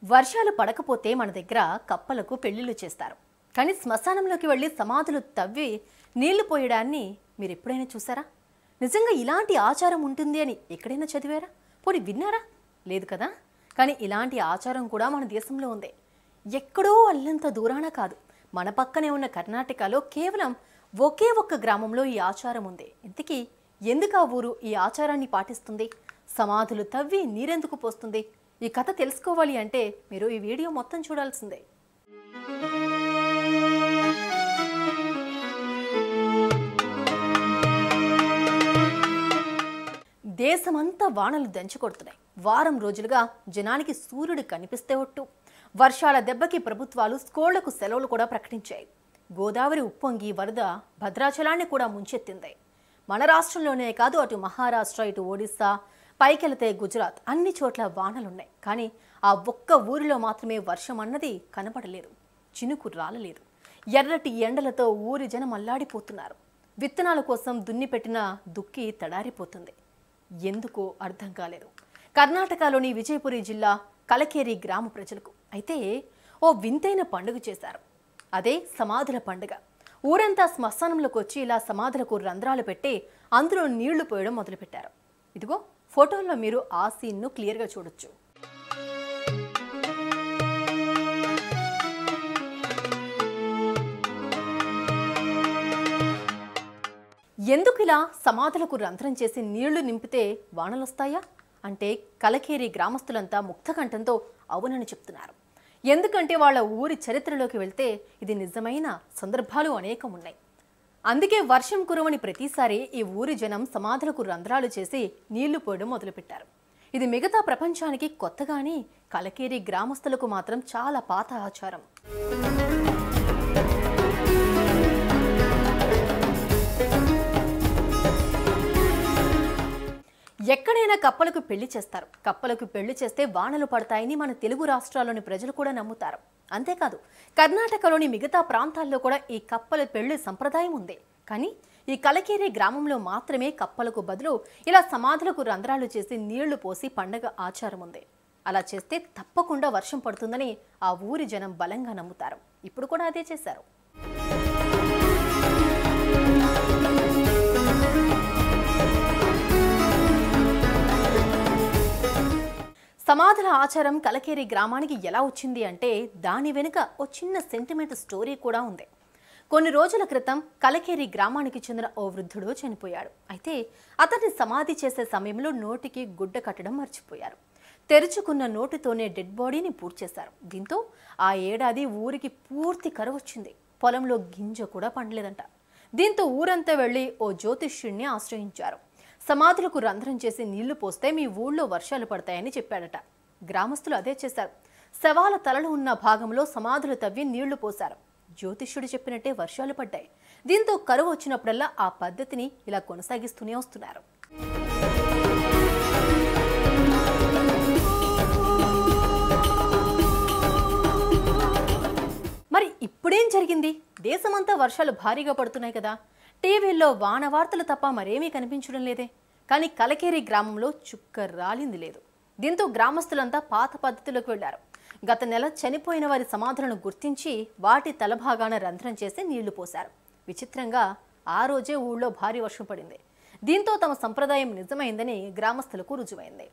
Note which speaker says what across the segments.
Speaker 1: వర్షాలు పడకపోతే మన దగ్గర కప్పలకు పెళ్లిళ్ళు చేస్తారు కానీ శ్మశానంలోకి వెళ్ళి సమాధులు తవ్వి నీళ్లు పోయడాన్ని మీరు ఎప్పుడైనా చూసారా నిజంగా ఇలాంటి ఆచారం ఉంటుంది అని ఎక్కడైనా చదివారా పోనీ విన్నారా లేదు కదా కానీ ఇలాంటి ఆచారం కూడా మన దేశంలో ఉంది ఎక్కడో అల్లంత దూరాన కాదు మన పక్కనే ఉన్న కర్ణాటకలో కేవలం ఒకే ఒక్క గ్రామంలో ఈ ఆచారం ఉంది ఇంతకీ ఎందుకు ఆ ఊరు ఈ ఆచారాన్ని పాటిస్తుంది సమాధులు తవ్వి నీరెందుకు పోస్తుంది ఈ కథ తెలుసుకోవాలి అంటే మీరు ఈ వీడియో మొత్తం చూడాల్సిందే దేశమంతా వానలు దంచుకొడుతున్నాయి వారం రోజులుగా జనానికి సూర్యుడు కనిపిస్తే ఒట్టు వర్షాల దెబ్బకి ప్రభుత్వాలు స్కూళ్లకు సెలవులు కూడా ప్రకటించాయి గోదావరి ఉప్పొంగి వరద భద్రాచలాన్ని కూడా ముంచెత్తింది మన రాష్ట్రంలోనే కాదు అటు మహారాష్ట్ర ఇటు ఒడిశా పైకెళితే గుజరాత్ అన్ని చోట్ల వానలున్నాయి కానీ ఆ ఒక్క ఊరిలో మాత్రమే వర్షం అన్నది కనపడలేదు చినుకు రాలలేదు ఎర్రటి ఎండలతో ఊరి జనం అల్లాడిపోతున్నారు విత్తనాల కోసం దున్నిపెట్టిన దుక్కి తడారిపోతుంది ఎందుకో అర్థం కాలేదు కర్ణాటకలోని విజయపురి జిల్లా కలకేరి గ్రామ ప్రజలకు అయితే ఓ వింతైన పండుగ చేశారు అదే సమాధుల పండుగ ఊరంతా శ్మశానంలోకి వచ్చి ఇలా సమాధులకు రంధ్రాలు పెట్టి అందులో నీళ్లు పోయడం మొదలుపెట్టారు ఇదిగో ఫోటోల్లో మీరు ఆ సీన్ను క్లియర్గా చూడొచ్చు ఎందుకు ఇలా సమాధులకు రంధ్రం చేసి నీళ్లు నింపితే వానలొస్తాయా అంటే కలకేరి గ్రామస్తులంతా ముక్తకంఠంతో అవునని చెప్తున్నారు ఎందుకంటే వాళ్ళ ఊరి చరిత్రలోకి వెళ్తే ఇది నిజమైన సందర్భాలు అనేకం ఉన్నాయి అందుకే వర్షం కురవని ప్రతిసారి ఈ ఊరి జనం సమాధులకు రంధ్రాలు చేసి నీళ్లు పోయడం మొదలుపెట్టారు ఇది మిగతా ప్రపంచానికి కొత్తగాని కలకేరి గ్రామస్తులకు మాత్రం చాలా పాత ఆచారం ఎక్కడైనా కప్పలకు పెళ్లి చేస్తారు కప్పలకు పెళ్లి చేస్తే వానలు పడతాయని మన తెలుగు రాష్ట్రాల్లోని ప్రజలు కూడా నమ్ముతారు అంతేకాదు కర్ణాటకలోని మిగతా ప్రాంతాల్లో కూడా ఈ కప్పల పెళ్లి సంప్రదాయం ఉంది కానీ ఈ కలకేరి గ్రామంలో మాత్రమే కప్పలకు బదులు ఇలా సమాధులకు రంధ్రాలు చేసి నీళ్లు పోసి పండగ ఆచారం ఉంది అలా చేస్తే తప్పకుండా వర్షం పడుతుందని ఆ ఊరి జనం బలంగా నమ్ముతారు ఇప్పుడు కూడా అదే చేశారు సమాధుల ఆచారం కలకేరి గ్రామానికి ఎలా వచ్చింది అంటే దాని వెనుక ఓ చిన్న సెంటిమెంట్ స్టోరీ కూడా ఉంది కొన్ని రోజుల క్రితం కలకేరి గ్రామానికి చెందిన ఓ వృద్ధుడు చనిపోయాడు అయితే అతన్ని సమాధి చేసే సమయంలో నోటికి గుడ్డ కట్టడం మర్చిపోయారు తెరుచుకున్న నోటితోనే డెడ్ బాడీని పూడ్చేశారు దీంతో ఆ ఏడాది ఊరికి పూర్తి కరువు వచ్చింది పొలంలో గింజ కూడా పండలేదంట దీంతో ఊరంతా వెళ్లి ఓ జ్యోతిష్యుణ్ణి ఆశ్రయించారు సమాధులకు రంధ్రం చేసి నీళ్లు పోస్తే మీ ఊళ్ళో వర్షాలు పడతాయని చెప్పాడట గ్రామస్తులు అదే చేశారు శవాల తలలు ఉన్న భాగంలో సమాధులు తవ్వి నీళ్లు పోశారు జ్యోతిష్యుడు చెప్పినట్టే వర్షాలు పడ్డాయి దీంతో కరువు వచ్చినప్పుడల్లా ఆ పద్ధతిని ఇలా కొనసాగిస్తూనే వస్తున్నారు మరి ఇప్పుడేం జరిగింది దేశమంతా వర్షాలు భారీగా పడుతున్నాయి కదా టీవీల్లో వాన వార్తలు తప్ప మరేమీ కనిపించడం లేదే కానీ కలకేరి గ్రామంలో చుక్క రాలింది లేదు దీంతో గ్రామస్తులంతా పాత పద్ధతిలోకి వెళ్లారు గత నెల చనిపోయిన వారి సమాధులను గుర్తించి వాటి తలభాగాన రంధ్రం చేసి నీళ్లు పోశారు విచిత్రంగా ఆ రోజే ఊళ్ళో భారీ వర్షం పడింది దీంతో తమ సంప్రదాయం నిజమైందని గ్రామస్తులకు రుజువైంది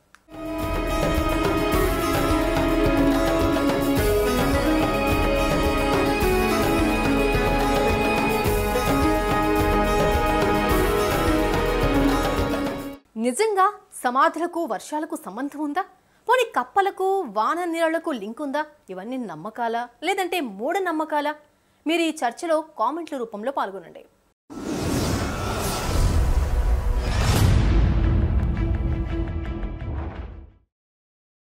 Speaker 1: నిజంగా సమాధులకు వర్షాలకు సంబంధం ఉందా పోనీ కప్పలకు వాన నీళ్లకు లింక్ ఉందా ఇవన్నీ నమ్మకాలా లేదంటే మూఢ నమ్మకాలా మీరు ఈ చర్చలో కామెంట్ల రూపంలో పాల్గొనండి